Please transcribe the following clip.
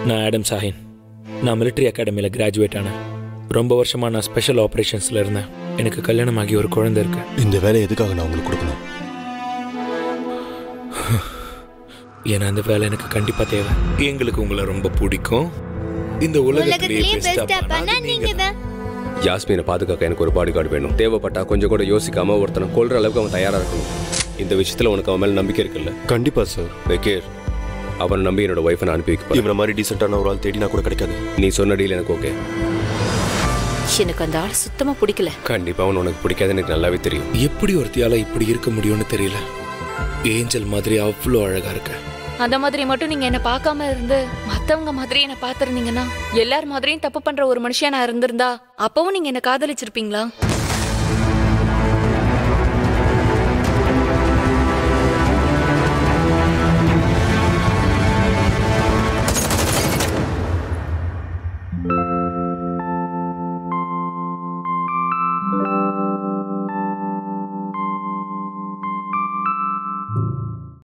நான் ஆடம் சாஹின் நான் military அகாடமியில் கிராஜுவேட் ஆனேன் ரொம்ப வருஷமா நான் ஸ்பெஷல் ஆப்ரேஷன்ஸில் இருந்தேன் எனக்கு கல்யாணம் ஆகி ஒரு குழந்தை இருக்கு இந்த வேலையை எதுக்காக நான் உங்களுக்கு கொடுக்கணும் ஏன்னா அந்த வேலை எனக்கு கண்டிப்பாக தேவை எங்களுக்கு உங்களை ரொம்ப பிடிக்கும் இந்த உலகத்திலேயே உலகத்திலேயே பெஸ்டா பெஸ்டா பண்ணா நீங்க தான் யாஸ்மினை பாதுகாக்க எனக்கு ஒரு பாடி கார்டு வேணும் தேவைப்பட்டா கொஞ்சம் கூட யோசிக்காம ஒருத்தனை கொல்ற அளவுக்கு அவன் தயாரா இருக்கணும் இந்த விஷயத்துல உனக்கு அவன் மேல நம்பிக்கை இருக்குல்ல கண்டிப்பா சார் வெக்கேர் அவனை நம்பி என்னோட ஒய்ஃபை நான் அனுப்பி வைக்க போறேன். இவனை மாதிரி டீசெண்டான ஒரு ஆள் தேடினா கூட கிடைக்காது நீ சொன்ன டீல் எனக்கு ஓகே எனக்கு அந்த ஆள் சுத்தமா பிடிக்கல கண்டிப்பா அவன் உனக்கு பிடிக்காது எனக்கு நல்லாவே தெரியும் எப்படி ஒருத்தியால இப்படி இருக்க முடியும்னு தெரியல ஏஞ்சல் மாதிரி அவ்வளோ அழகா இருக்க அந்த மாதிரி மட்டும் நீங்க என்ன பார்க்காம இருந்து மத்தவங்க மாதிரி என்ன பார்த்திருந்தீங்கன்னா எல்லார் மாதிரியும் தப்பு பண்ற ஒரு மனுஷன் நான் இருந்திருந்தா அப்பவும் நீங்க என்ன காதலிச்சிருப்பீங்களா